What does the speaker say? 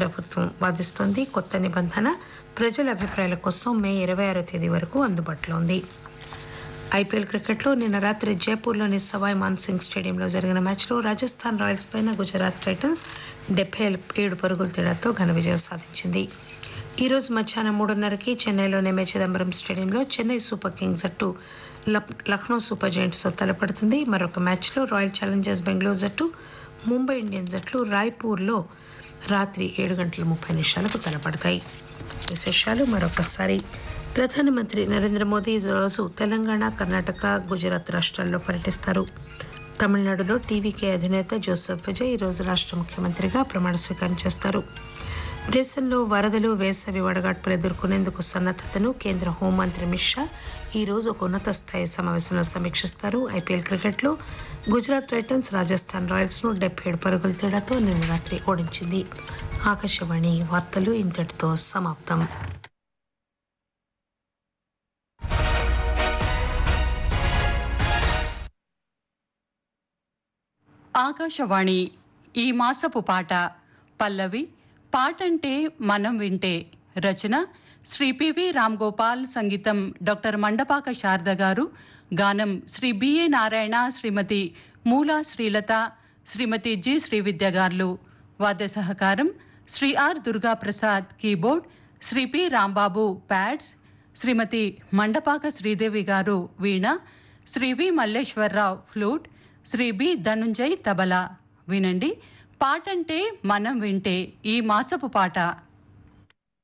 ప్రభుత్వం వాదిస్తోంది కొత్త నిబంధన ప్రజల అభిప్రాయాల కోసం మే ఇరవై ఆరో తేదీ వరకు అందుబాటులో ఉంది ఐపీఎల్ క్రికెట్లో నిన్న రాత్రి జైపూర్లోని సవాయ్ మాన్సింగ్ స్టేడియంలో జరిగిన మ్యాచ్లో రాజస్థాన్ రాయల్స్ పైన గుజరాత్ టైటన్స్ డెబ్బై ఏడు పరుగుల తేడాతో ఘన విజయం సాధించింది ఈ రోజు మధ్యాహ్నం మూడున్నరకి చెన్నైలోని ఎంఏ చిదంబరం స్టేడియంలో చెన్నై సూపర్ కింగ్స్ జట్టు లక్- లక్నో సూపర్ జైంట్స్తో తలపడుతుంది మరొక మ్యాచ్లో రాయల్ ఛాలెంజర్స్ బెంగళూరు జట్టు ముంబై ఇండియన్స్ జట్లు రాయ్పూర్లో రాత్రి ఏడు గంటల ముప్పై నిమిషాలకు తలపడతాయి విశేషాలు మరొకసారి ప్రధానమంత్రి నరేంద్ర మోదీ ఈ రోజు తెలంగాణ కర్ణాటక గుజరాత్ రాష్ట్రాల్లో పర్యటిస్తారు తమిళనాడులో టీవీకే అధినేత జోసెఫ్ విజయ్ ఈ రోజు రాష్ట్ర ముఖ్యమంత్రిగా ప్రమాణ స్వీకారం చేస్తారు దేశంలో వరదలు వేసవి వడగాడ్పులు ఎదుర్కొనేందుకు సన్నద్దతను కేంద్ర హోంమంత్రి అమిత్ షా ఈ రోజు ఒక ఉన్నత స్థాయి సమావేశంలో సమీక్షిస్తారు ఐపీఎల్ క్రికెట్లో గుజరాత్ టైటన్స్ రాజస్థాన్ రాయల్స్ ను డెబ్బై ఏడు పరుగుల తేడాతో నిన్న రాత్రి ఓడించింది ఆకాశవాణి వార్తలు ఇంతటితో సమాప్తం ఆకాశవాణి ఈ మాసపు పాట పల్లవి పాటంటే మనం వింటే రచన శ్రీ పివి రామ్ గోపాల్ సంగీతం డాక్టర్ మండపాక శారద గారు గానం శ్రీ బిఏ నారాయణ శ్రీమతి మూలా శ్రీలత శ్రీమతి జి శ్రీవిద్య గారు వాద్య సహకారం Shri R Durga Prasad keyboard Shri P Rambabu pads Shrimati Mandapaka Sridevi గారు veena Shri V Malleswararao flute Shri B Dhanunjay tabla వినండి పాటంటే మనం వింటే ఈ మాసపు పాట